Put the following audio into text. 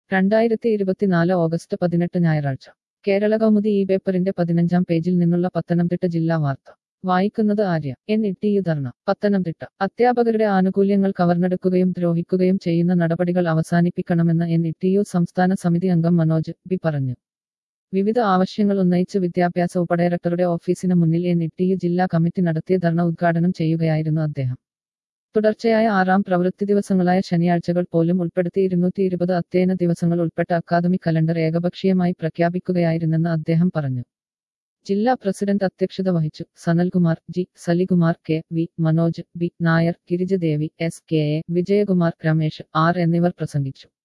രണ്ടായിരത്തി ഇരുപത്തിനാല് ഓഗസ്റ്റ് പതിനെട്ട് ഞായറാഴ്ച കേരള കൗമുദി ഈ പേപ്പറിന്റെ പതിനഞ്ചാം പേജിൽ നിന്നുള്ള പത്തനംതിട്ട ജില്ലാ വാർത്ത വായിക്കുന്നത് ആര്യ എൻ ഇട്ടിയു ധർണ പത്തനംതിട്ട അധ്യാപകരുടെ ആനുകൂല്യങ്ങൾ കവർന്നെടുക്കുകയും ദ്രോഹിക്കുകയും ചെയ്യുന്ന നടപടികൾ അവസാനിപ്പിക്കണമെന്ന് എൻ ഇട്ടിയു സംസ്ഥാന സമിതി അംഗം മനോജ് ബി പറഞ്ഞു വിവിധ ആവശ്യങ്ങൾ ഉന്നയിച്ച് വിദ്യാഭ്യാസ ഉപഡയറക്ടറുടെ ഓഫീസിന് മുന്നിൽ എൻ ഇട്ടിയു ജില്ലാ കമ്മിറ്റി നടത്തിയ ധർണ ഉദ്ഘാടനം ചെയ്യുകയായിരുന്നു അദ്ദേഹം തുടർച്ചയായ ആറാം പ്രവൃത്തി ദിവസങ്ങളായ ശനിയാഴ്ചകൾ പോലും ഉൾപ്പെടുത്തി ഇരുന്നൂറ്റി ഇരുപത് അധ്യയന ദിവസങ്ങൾ ഉൾപ്പെട്ട അക്കാദമിക് കലണ്ടർ ഏകപക്ഷീയമായി പ്രഖ്യാപിക്കുകയായിരുന്നെന്ന് അദ്ദേഹം പറഞ്ഞു ജില്ലാ പ്രസിഡന്റ് അധ്യക്ഷത വഹിച്ചു Sanalkumar G Salikumar K V Manoj B Nair Girijadevi S K A Vijayakumar Ramesh R എന്നിവർ പ്രസംഗിച്ചു